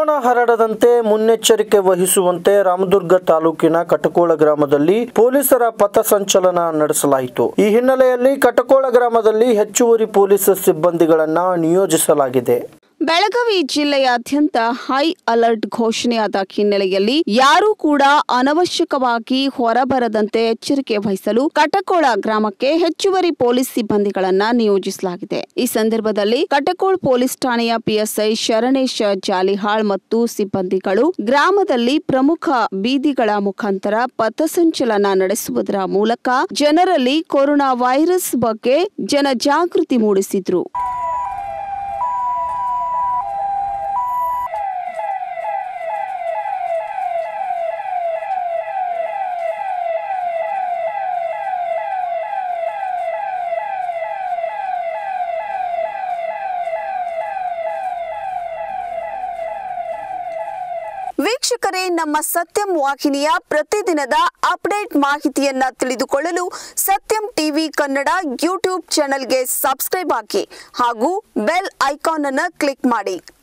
corona ಹರಡದಂತೆ ಮುನ್ನೆಚ್ಚರಿಕೆ ವಹಿಸುವಂತೆ ರಾಮದುರ್ಗ ತಾಲೂಕಿನ ಕಟಕೋಳ ಗ್ರಾಮದಲ್ಲಿ ಪೊಲೀಸರ ಪಥಸಂಚಲನ ನಡೆಸಲಾಯಿತು ಈ ಹಿನ್ನೆಲೆಯಲ್ಲಿ ಕಟಕೋಳ ಗ್ರಾಮದಲ್ಲಿ ಹೆಚ್ಚುವರಿ ಪೊಲೀಸ್ ಸಿಬ್ಬಂದಿಗಳನ್ನ ನಿಯೋಜಿಸಲಾಗಿದೆ ಬೆಳಗಾವಿ ಜಿಲ್ಲೆಯಾದ್ಯಂತ ಹೈ ಅಲರ್ಟ್ ಘೋಷಣೆಯಾದ ಹಿನ್ನೆಲೆಯಲ್ಲಿ ಯಾರೂ ಕೂಡ ಅನವಶ್ಯಕವಾಗಿ ಹೊರಬರದಂತೆ ಎಚ್ಚರಿಕೆ ವಹಿಸಲು ಕಟಕೋಳ ಗ್ರಾಮಕ್ಕೆ ಹೆಚ್ಚುವರಿ ಪೊಲೀಸ್ ಸಿಬ್ಬಂದಿಗಳನ್ನ ನಿಯೋಜಿಸಲಾಗಿದೆ ಈ ಸಂದರ್ಭದಲ್ಲಿ ಕಟಕೋಳ ಪೊಲೀಸ್ ಠಾಣೆಯ ಪಿಎಸ್ಐ ಶರಣೇಶ ಜಾಲಿಹಾಳ್ ಮತ್ತು ಸಿಬ್ಬಂದಿಗಳು ಗ್ರಾಮದಲ್ಲಿ ಪ್ರಮುಖ ಬೀದಿಗಳ ಮುಖಾಂತರ ಪಥಸಂಚಲನ ನಡೆಸುವುದರ ಮೂಲಕ ಜನರಲ್ಲಿ ಕೊರೋನಾ ವೈರಸ್ ಬಗ್ಗೆ ಜನಜಾಗೃತಿ ಮೂಡಿಸಿದ್ರು ವೀಕ್ಷಕರೇ ನಮ್ಮ ಸತ್ಯಂ ವಾಹಿನಿಯ ಪ್ರತಿದಿನದ ಅಪ್ಡೇಟ್ ಮಾಹಿತಿಯನ್ನ ತಿಳಿದುಕೊಳ್ಳಲು ಸತ್ಯಂ ಟಿವಿ ಕನ್ನಡ ಯೂಟ್ಯೂಬ್ ಚಾನೆಲ್ಗೆ ಸಬ್ಸ್ಕ್ರೈಬ್ ಆಗಿ ಹಾಗೂ ಬೆಲ್ ಐಕಾನ್ ಅನ್ನು ಕ್ಲಿಕ್ ಮಾಡಿ